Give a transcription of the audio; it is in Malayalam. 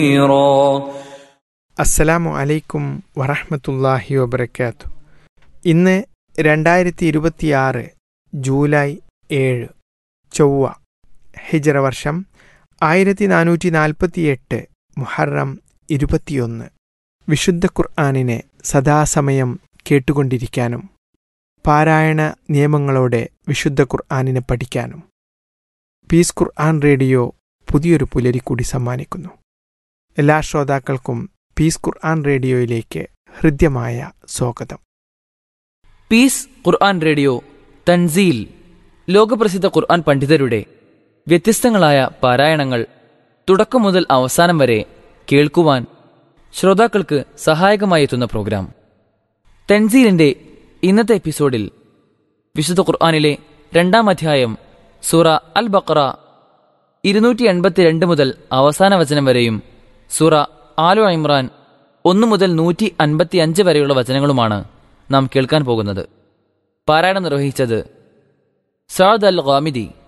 അസ്സലാമു അലൈക്കും വറഹ്മത്തുള്ളാഹി വബർക്കാത്തു ഇന്ന് രണ്ടായിരത്തി ഇരുപത്തിയാറ് ജൂലൈ ഏഴ് ചൊവ്വ ഹിജറ വർഷം ആയിരത്തി നാനൂറ്റി നാൽപ്പത്തിയെട്ട് മുഹറം ഇരുപത്തിയൊന്ന് വിശുദ്ധ ഖുർആാനിനെ സദാസമയം കേട്ടുകൊണ്ടിരിക്കാനും പാരായണ നിയമങ്ങളോടെ വിശുദ്ധ ഖുർആാനിനെ പഠിക്കാനും പീസ് ഖുർആൻ റേഡിയോ പുതിയൊരു പുലരി കൂടി സമ്മാനിക്കുന്നു എല്ലാ ശ്രോതാക്കൾക്കും പീസ് ഖുർആൻ റേഡിയോയിലേക്ക് ഹൃദ്യമായ സ്വാഗതം പീസ് ഖുർആൻ റേഡിയോ തൻസീൽ ലോകപ്രസിദ്ധ ഖുർആൻ പണ്ഡിതരുടെ വ്യത്യസ്തങ്ങളായ പാരായണങ്ങൾ തുടക്കം മുതൽ അവസാനം വരെ കേൾക്കുവാൻ ശ്രോതാക്കൾക്ക് സഹായകമായി എത്തുന്ന പ്രോഗ്രാം തൻസീലിന്റെ ഇന്നത്തെ എപ്പിസോഡിൽ വിശുദ്ധ ഖുർആനിലെ രണ്ടാം അധ്യായം സൂറ അൽ ബക്ര ഇരുന്നൂറ്റി എൺപത്തിരണ്ട് മുതൽ അവസാന വചനം വരെയും സൂറ ആലു ഇമ്രാൻ ഒന്ന് മുതൽ നൂറ്റി അൻപത്തി അഞ്ച് വരെയുള്ള വചനങ്ങളുമാണ് നാം കേൾക്കാൻ പോകുന്നത് പാരായണം നിർവഹിച്ചത് സാദ് അൽ ഖാമിദി